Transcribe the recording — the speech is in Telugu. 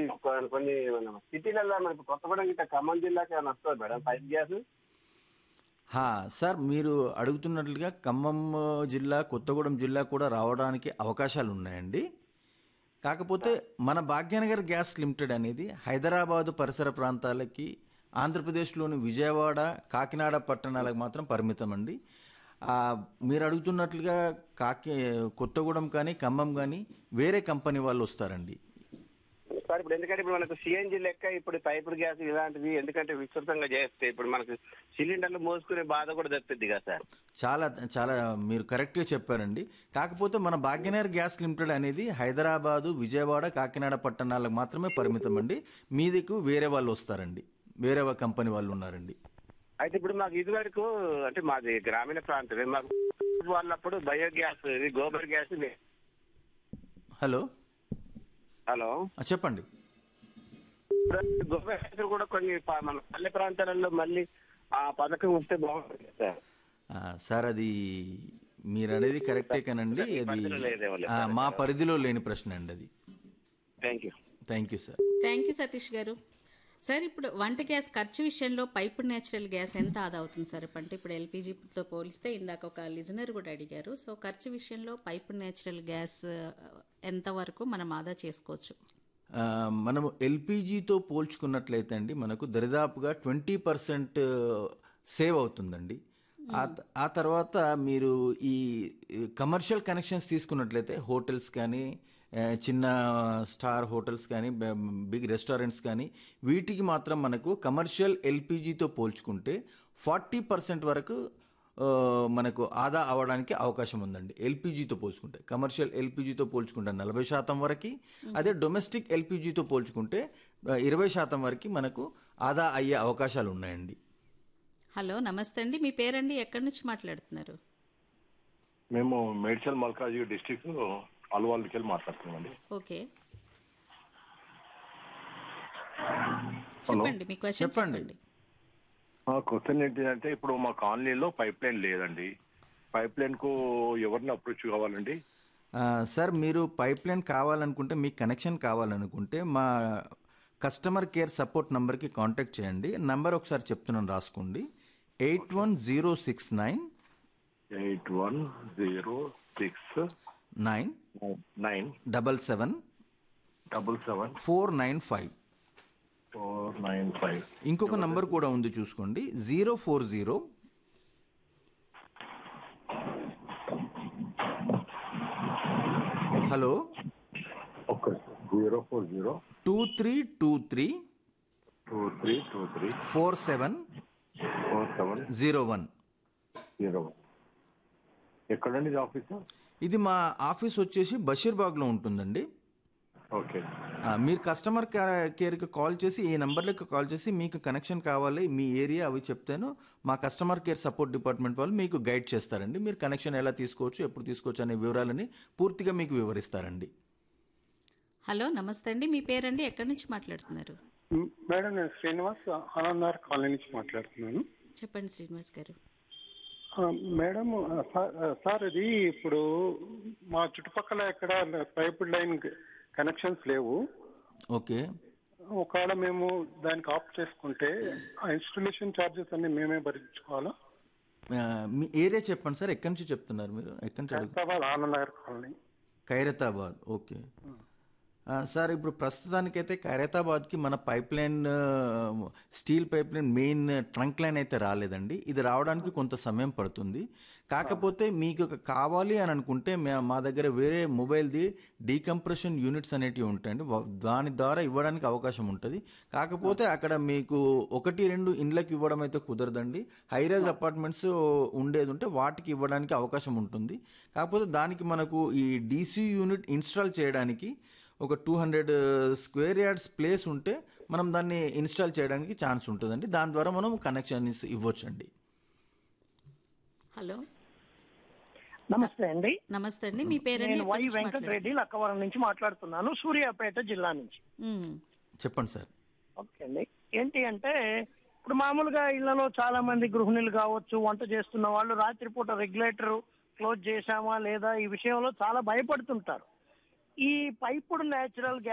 కొ- కొన్ని మన సిటీలలో మనకి కొత్తగూడెం గిట్ట ఖమ్మం జిల్లాకి ఏమైనా వస్తుంది మేడం పైప్ గ్యాస్ హా, సార్ మీరు అడుగుతున్నట్లుగా ఖమ్మం జిల్లా కొత్తగూడెం జిల్లా కూడా రావడానికి అవకాశాలు ఉన్నాయండి కాకపోతే మన భాగ్యనగర్ గ్యాస్ లిమిటెడ్ అనేది హైదరాబాదు పరిసర ప్రాంతాలకి ఆంధ్రప్రదేశ్లోని విజయవాడ కాకినాడ పట్టణాలకు మాత్రం పరిమితం అండి ఆ, మీరు అడుగుతున్నట్లుగా కాకి కొత్తగూడెం కానీ ఖమ్మం కానీ వేరే కంపెనీ వాళ్ళు వస్తారండి సార్ ఇప్పుడు ఎందుకంటే ఇప్పుడు మనకు సిఎన్జి లెక్క ఇప్పుడు పైపుడ్ గ్యాస్ ఇలాంటివి ఎందుకంటే విస్తృతంగా చేస్తే ఇప్పుడు మనకు సిలిండర్లు మోసుకునే బాధ కూడా తప్పిద్ది కదా సార్ చాలా చాలా మీరు కరెక్ట్గా చెప్పారండి కాకపోతే మన భాగ్యనగర్ గ్యాస్ లిమిటెడ్ అనేది హైదరాబాదు విజయవాడ కాకినాడ పట్టణాలకు మాత్రమే పరిమితం అండి మీదికు వేరే వాళ్ళు వస్తారండి వేరే వా- కంపెనీ వాళ్ళు ఉన్నారండి అయితే ఇప్పుడు మాకు ఇది వరకు అంటే మాది గ్రామీణ ప్రాంతమే మాకు వాళ్ళప్పుడు బయోగ్యాస్ ఇది గోబర్ గ్యాస్ ఇది. హలో హలో ఆ, చెప్పండి గోబర్ గ్యాస్ కూడా కొన్ని ప- మన పల్లె ప్రాంతాలలో మళ్ళీ ఆ పథకం వస్తే బాగుంటుంది కదా సార్ ఆ, సార్ అది మీరు అనేది కరెక్టే కానండి అది పరిధిలో లేదేమో లేదు. ఆ, మా పరిధిలో లేని ప్రశ్న అండి అది thank you thank you sir thank you Satish గారు సార్ ఇప్పుడు వంట గ్యాస్ ఖర్చు విషయంలో పైపు నేచురల్ గ్యాస్ ఎంత ఆదా అవుతుంది సార్ అంటే ఇప్పుడు ఎల్పిజితో పోలిస్తే ఇందాక ఒక లిజనర్ కూడా అడిగారు సో ఖర్చు విషయంలో పైపు నేచురల్ గ్యాస్ ఎంత వరకు మనం ఆదా చేసుకోవచ్చు ఆ, మనము ఎల్పిజితో పోల్చుకున్నట్లయితే అండి మనకు దరిదాపుగా ట్వంటీ పర్సెంట్ సేవ్ అవుతుందండి ఆ త- ఆ తర్వాత మీరు ఈ కమర్షియల్ కనెక్షన్స్ తీసుకున్నట్లయితే హోటల్స్ కానీ ఆ, చిన్న స్టార్ హోటల్స్ కానీ బ- బిగ్ రెస్టారెంట్స్ కానీ వీటికి మాత్రం మనకు కమర్షియల్ ఎల్పిజితో పోల్చుకుంటే ఫార్టీ పర్సెంట్ వరకు ఆ, మనకు ఆదా అవ్వడానికి అవకాశం ఉందండి ఎల్పిజితో పోల్చుకుంటే కమర్షియల్ ఎల్పిజితో పోల్చుకుంటే నలభై శాతం వరకు అదే డొమెస్టిక్ ఎల్పిజితో పోల్చుకుంటే ఆ, ఇరవై శాతం వరకు మనకు ఆదా అయ్యే అవకాశాలు ఉన్నాయండి హలో నమస్తే అండి మీ పేరండి ఎక్కడి నుంచి మాట్లాడుతున్నారు మేము మేడ్చల్ మల్కాజ్గిరి డిస్టిక్ అల్వాల్కి వెళ్ళి మాట్లాడుతున్నామండి ఓకే చెప్పండి మీ క్వశ్చన్ చెప్పండి. చెప్పండి ఆ క్వశ్చన్ ఏంటంటే ఇప్పుడు మా కాలనీలో పైప్ లైన్ లేదండి పైప్ లైన్ కు ఎవరిని అప్రోచ్ కావాలండి ఆ, సార్ మీరు పైప్ లైన్ కావాలనుకుంటే మీకు కనెక్షన్ కావాలనుకుంటే మా కస్టమర్ కేర్ సపోర్ట్ నంబర్కి కాంటాక్ట్ చేయండి నంబర్ ఒకసారి చెప్తున్నాను రాసుకోండి eight one zero six nine eight one zero six nine nine double seven double seven four nine five four nine five ఇంకొక నంబర్ కూడా ఉంది చూసుకోండి zero four zero hello okay zero four zero two three two three two three two three four seven four seven zero one zero ఎక్కడండి ఇది ఆఫీస్ ఇది మా ఆఫీస్ వచ్చేసి బషీర్బాగ్లో ఉంటుందండి ఓకే ఆ, మీరు కస్టమర్ కేర్- కేర్కి కాల్ చేసి ఈ నెంబర్లకు కాల్ చేసి మీకు కనెక్షన్ కావాలి మీ ఏరియా అవి చెప్తాను మా కస్టమర్ కేర్ సపోర్ట్ డిపార్ట్మెంట్ వాళ్ళు మీకు గైడ్ చేస్తారండి మీరు కనెక్షన్ ఎలా తీసుకోవచ్చు ఎప్పుడు తీసుకోవచ్చు అనే వివరాలని పూర్తిగా మీకు వివరిస్తారండి హలో నమస్తే అండి మీ పేరండి ఎక్కడి నుంచి మాట్లాడుతున్నారు మ్, మేడం నేను శ్రీనివాస్ ఆనందార్ కాలనీ నుంచి మాట్లాడుతున్నాను చెప్పండి శ్రీనివాస్ గారు ఆ, మేడం ఆ, సార్- ఆ, సార్ ఇది ఇప్పుడు మా చుట్టుపక్కల ఎక్కడ పైప్ లైన్ కనెక్షన్స్ లేవు ఓకే ఒకవేళ మేము దానికి ఆఫ్ చేసుకుంటే ఆ ఇన్స్టలేషన్ ఛార్జెస్ అన్ని మేమే భరించుకోవాలా ఆ, మీ ఏరియా చెప్పండి సార్ ఎక్కడి నుంచి చెప్తున్నారు మీరు ఎక్కడి నుంచి అడుగు హైదరాబాద్ ఆనందనగర్ కాలనీ ఖైరతాబాద్ ఓకే ఆ, సార్ ఇప్పుడు ప్రస్తుతానికైతే ఖైరతాబాద్కి మన పైప్ లైన్ ఆ, steel pipe line main trunk line అయితే రాలేదండి ఇది రావడానికి కొంత సమయం పడుతుంది కాకపోతే మీకు ఒక కావాలి అని అనుకుంటే మే- మా దగ్గర వేరే మొబైల్ది డీకంప్రెషన్ యూనిట్స్ అనేటివి ఉంటాయండి వా- దాని ద్వారా ఇవ్వడానికి అవకాశం ఉంటుంది కాకపోతే అక్కడ మీకు ఒకటి రెండు ఇండ్లకు ఇవ్వడం అయితే కుదరదండి హైరైజ్ అపార్ట్మెంట్స్ ఉండేది ఉంటే వాటికి ఇవ్వడానికి అవకాశం ఉంటుంది కాకపోతే దానికి మనకు ఈ డీసీ యూనిట్ ఇన్స్టాల్ చేయడానికి ఒక two hundred square yards place ఉంటే మనం దాన్ని ఇన్స్టాల్ చేయడానికి ఛాన్స్ ఉంటుందండి దాని ద్వారా మనం కనెక్షన్ ఇవ్వచ్చండి హలో నమస్తే అండి నమస్తే అండి మీ పేరండి నేను వై ఎక్కడి నుంచి వెంకటరెడ్డి లక్కవరం నుంచి మాట్లాడుతున్నాను సూర్యాపేట జిల్లా నుంచి మాట్లాడుతున్నారు? మ్మ్. చెప్పండి సార్ ఓకే అండి ఏంటి అంటే ఇప్పుడు మామూలుగా ఇళ్లలో చాలా మంది గృహిణులు కావచ్చు వంట చేస్తున్న వాళ్ళు రాత్రిపూట రెగ్యులేటర్ క్లోజ్ చేశామా లేదా ఈ విషయంలో చాలా భయపడుతుంటారు ఈ పైపుడు నేచురల్